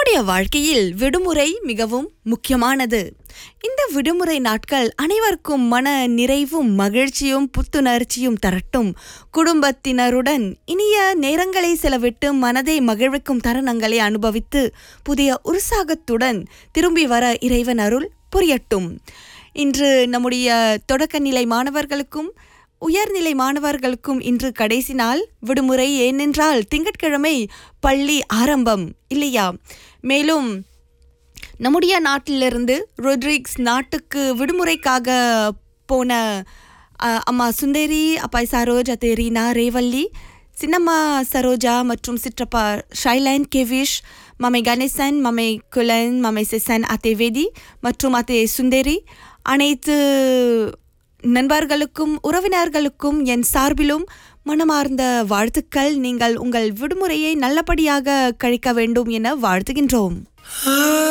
நம்முடைய வாழ்க்கையில் விடுமுறை மிகவும் முக்கியமானது இந்த விடுமுறை நாட்கள் அனைவருக்கும் மன நிறைவும் மகிழ்ச்சியும் புத்துணர்ச்சியும் தரட்டும் குடும்பத்தினருடன் இனிய நேரங்களை செலவிட்டு மனதை மகிழ்விக்கும் தருணங்களை அனுபவித்து புதிய உற்சாகத்துடன் திரும்பி வர இறைவன் அருள் புரியட்டும் இன்று நம்முடைய தொடக்கநிலை மாணவர்களுக்கும் உயர்நிலை மாணவர்களுக்கும் இன்று கடைசி நாள் விடுமுறை ஏனென்றால் திங்கட்கிழமை பள்ளி ஆரம்பம் இல்லையா மேலும் நம்முடைய நாட்டிலிருந்து ரொட்ரிக்ஸ் நாட்டுக்கு விடுமுறைக்காக போன அ, அம்மா சுந்தரி அப்பாய் சரோஜ் அத்தே ரீனா ரேவல்லி சின்னம்மா சரோஜா மற்றும் சிற்றப்பா ஷைலைன் கெவிஷ் மமை கணேசன் மமை குலன் மமை செசன் அத்தே வேதி மற்றும் அத்தே சுந்தரி அனைத்து நண்பர்களுக்கும் உறவினர்களுக்கும் என் சார்பிலும் மனமார்ந்த வாழ்த்துக்கள் நீங்கள் உங்கள் விடுமுறையை நல்லபடியாக கழிக்க வேண்டும் என வாழ்த்துகின்றோம்